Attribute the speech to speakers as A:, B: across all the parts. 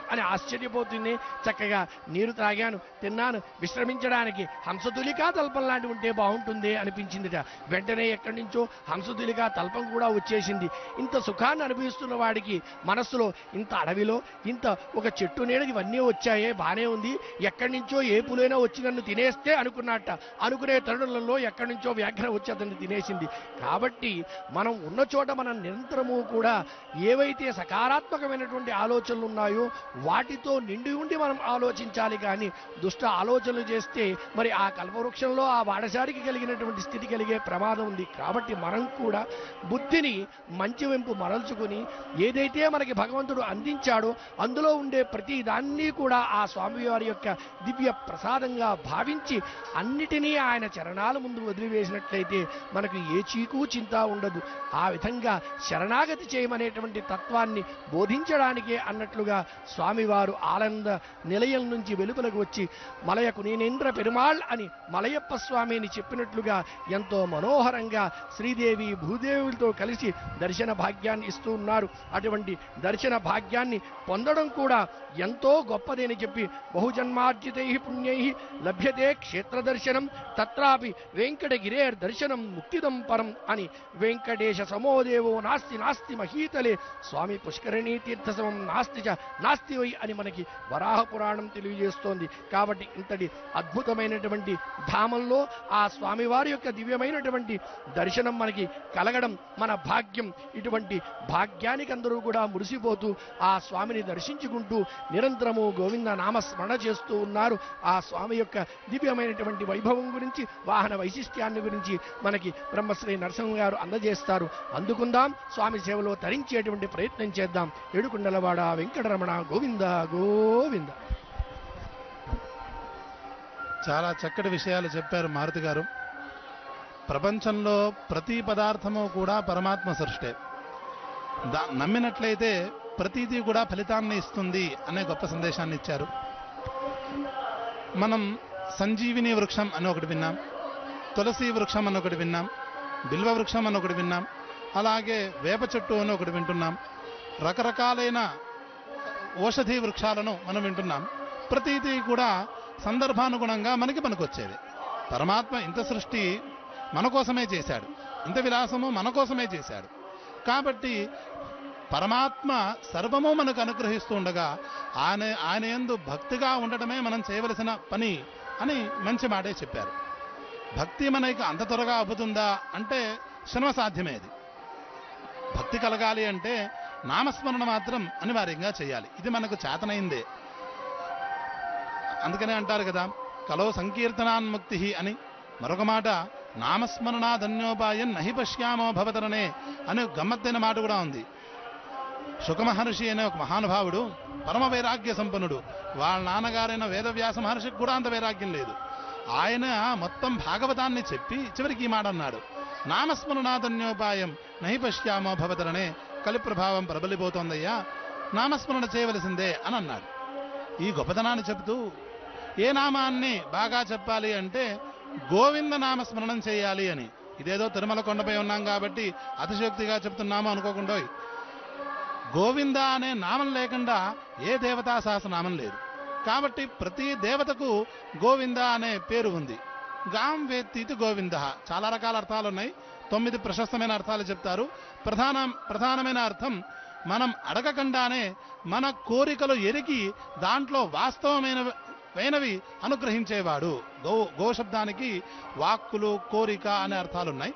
A: అని ఆశ్చర్యపోతుంది చక్కగా నీరు త్రాగాను తిన్నాను విశ్రమించడానికి హంసతులికా తల్పం లాంటి ఉంటే బాగుంటుంది అనిపించిందిట వెంటనే ఎక్కడి నుంచో హంసతులికా తల్పం కూడా వచ్చేసింది ఇంత సుఖాన్ని అనుభవిస్తున్న వాడికి మనస్సులో ఇంత అడవిలో ఇంత ఒక చెట్టు నీడ ఇవన్నీ వచ్చాయే బానే ఉంది ఎక్కడి నుంచో ఏ పులైనా వచ్చి నన్ను తినేస్తే అనుకున్నట్ట అనుకునే తరుణంలో ఎక్కడి నుంచో వ్యాఘ్రం వచ్చి అతన్ని తినేసింది కాబట్టి మనం ఉన్న చోట మనం నిరంతరము కూడా ఏవైతే సకారాత్మకమైనటువంటి ఆలోచనలు ఉన్నాయో వాటితో నిండి ఉండి మనం ఆలోచించాలి కానీ దుష్ట ఆలోచనలు చేస్తే మరి ఆ కల్పవృక్షంలో ఆ వాడసారికి కలిగినటువంటి స్థితి కలిగే ప్రమాదం ఉంది కాబట్టి మనం కూడా బుద్ధిని మంచి వెంపు మరల్చుకుని ఏదైతే మనకి భగవంతుడు అందించాడో అందులో ఉండే ప్రతి దాన్ని కూడా ఆ స్వామివారి యొక్క దివ్య ప్రసాదంగా భావించి అన్నిటినీ ఆయన చరణాల ముందు వదిలివేసినట్లయితే మనకు ఏ చీకు చింత ఉండదు ఆ విధంగా శరణాగతి చేయమనేటువంటి తత్వాన్ని బోధించడానికే అన్నట్లుగా స్వామివారు ఆనంద నిలయం నుంచి వెలుపలకు వచ్చి మలయకు నేనేంద్ర పెరుమాళ్ అని మలయప్ప స్వామిని చెప్పినట్లుగా ఎంతో మనోహరంగా శ్రీదేవి భూదేవులతో కలిసి దర్శన భాగ్యాన్ని ఇస్తూ ఉన్నారు అటువంటి దర్శన భాగ్యాన్ని పొందడం కూడా ఎంతో గొప్పదని చెప్పి బహుజన్మార్జితై పుణ్యై లభ్యతే క్షేత్ర దర్శనం తత్రాపి వెంకటగిరేర్ దర్శనం ముక్తిదం పరం అని వెంకటేశ సమోదేవో నాస్తి నాస్తి మహీతలే స్వామి పుష్కరిణీ తీర్థ సమం నాస్తి చ నాస్తి వై అని మనకి వరాహ పురాణం తెలియజేస్తోంది కాబట్టి ఇంతటి అద్భుతమైనటువంటి ధామంలో ఆ స్వామివారి యొక్క దివ్యమైనటువంటి దర్శనం మనకి కలగడం మన భాగ్యం ఇటువంటి భాగ్యానికి అందరూ కూడా మురిసిపోతూ ఆ స్వామిని దర్శించుకుంటూ నిరంతరము గోవింద నామస్మరణ చేస్తూ ఉన్నారు ఆ స్వామి యొక్క దివ్యమైనటువంటి వైభవం గురించి వాహన వైశిష్ట్యాన్ని గురించి మనకి బ్రహ్మశ్రీ నరసింహ గారు అందజేస్తారు అందుకుందాం స్వామి సేవలో తరించేటువంటి ప్రయత్నం చేద్దాం ఏడుకుండలవాడ వెంకటరమణ గోవింద గోవింద
B: చాలా చక్కటి విషయాలు చెప్పారు మారుతి గారు ప్రపంచంలో ప్రతి పదార్థము కూడా పరమాత్మ సృష్టే దా నమ్మినట్లయితే ప్రతిదీ కూడా ఫలితాన్ని ఇస్తుంది అనే గొప్ప సందేశాన్ని ఇచ్చారు మనం సంజీవిని వృక్షం అని ఒకటి విన్నాం తులసి వృక్షం అని ఒకటి విన్నాం బిల్వ వృక్షం అని ఒకటి విన్నాం అలాగే వేప చెట్టు అని ఒకటి వింటున్నాం రకరకాలైన ఔషధి వృక్షాలను మనం వింటున్నాం ప్రతిదీ కూడా సందర్భానుగుణంగా మనకి పనికొచ్చేది పరమాత్మ ఇంత సృష్టి మన కోసమే చేశాడు ఇంత విలాసము మన కోసమే చేశాడు కాబట్టి పరమాత్మ సర్వము మనకు అనుగ్రహిస్తూ ఉండగా ఆయన ఆయన యందు భక్తిగా ఉండటమే మనం చేయవలసిన పని అని మంచి మాటే చెప్పారు భక్తి మనకి అంత త్వరగా అబ్బుతుందా అంటే శనవ సాధ్యమే అది భక్తి కలగాలి అంటే నామస్మరణ మాత్రం అనివార్యంగా చేయాలి ఇది మనకు చేతనైందే అందుకనే అంటారు కదా కలో సంకీర్తనాన్ముక్తి అని మరొక మాట నామస్మరణాధన్యోపాయం నహి పశ్యామో భవతరనే అనే గమ్మత్తైన మాట కూడా ఉంది శుకమహర్షి అనే ఒక మహానుభావుడు పరమ వైరాగ్య సంపన్నుడు వాళ్ళ నాన్నగారైన వేదవ్యాస మహర్షికి కూడా అంత వైరాగ్యం లేదు ఆయన మొత్తం భాగవతాన్ని చెప్పి చివరికి ఈ మాట అన్నాడు నామస్మరణాధన్యోపాయం నహి పశ్యామో భవతరనే కలి ప్రభావం ప్రబలిపోతోందయ్యా నామస్మరణ చేయవలసిందే అని అన్నాడు ఈ గొప్పతనాన్ని చెబుతూ ఏ నామాన్ని బాగా చెప్పాలి అంటే గోవింద నామస్మరణం చేయాలి అని ఇదేదో తిరుమల కొండపై ఉన్నాం కాబట్టి అతిశయోక్తిగా చెప్తున్నాము అనుకోకుండా గోవింద అనే నామం లేకుండా ఏ దేవతా సహస్రనామం లేదు కాబట్టి ప్రతి దేవతకు గోవింద అనే పేరు ఉంది గాం వేత్తీతి గోవింద చాలా రకాల అర్థాలు ఉన్నాయి తొమ్మిది ప్రశస్తమైన అర్థాలు చెప్తారు ప్రధాన ప్రధానమైన అర్థం మనం అడగకుండానే మన కోరికలు ఎరిగి దాంట్లో వాస్తవమైన వైనవి అనుగ్రహించేవాడు గో గో శబ్దానికి వాక్కులు కోరిక అనే అర్థాలు ఉన్నాయి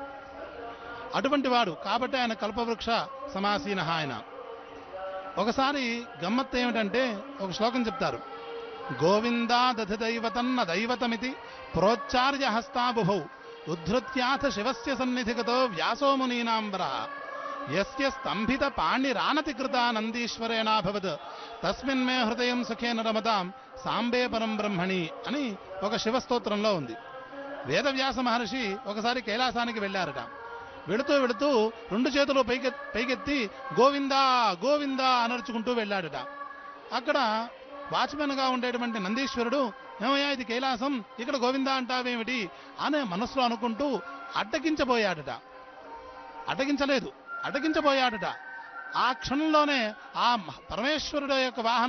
B: అటువంటి వాడు కాబట్టి ఆయన కల్పవృక్ష సమాసీన ఆయన ఒకసారి గమ్మత్తు ఏమిటంటే ఒక శ్లోకం చెప్తారు గోవిందా దధి దైవతన్న దైవతమితి ప్రోచ్చార్య హస్తాబుభౌ ఉద్ధృత్యాథ శివస్య సన్నిధిగతో వ్యాసో మునీనాంబర యస్య స్తంభిత పాణిరానతి కృతా నందీశ్వరేణాభవత్ తస్మిన్ మే హృదయం సుఖేన రమతాం సాంబే పరం బ్రహ్మణి అని ఒక శివస్తోత్రంలో ఉంది వేదవ్యాస మహర్షి ఒకసారి కైలాసానికి వెళ్ళారట వెళుతూ వెళుతూ రెండు చేతులు పైకె పైకెత్తి గోవిందా గోవిందా అనర్చుకుంటూ వెళ్ళాడట అక్కడ వాచ్మెన్గా ఉండేటువంటి నందీశ్వరుడు ఏమయ్యా ఇది కైలాసం ఇక్కడ గోవిందా అంటావేమిటి అనే మనసులో అనుకుంటూ అడ్డగించబోయాడట అడ్డగించలేదు అడ్డగించబోయాడట ఆ క్షణంలోనే ఆ పరమేశ్వరుడు యొక్క వాహనం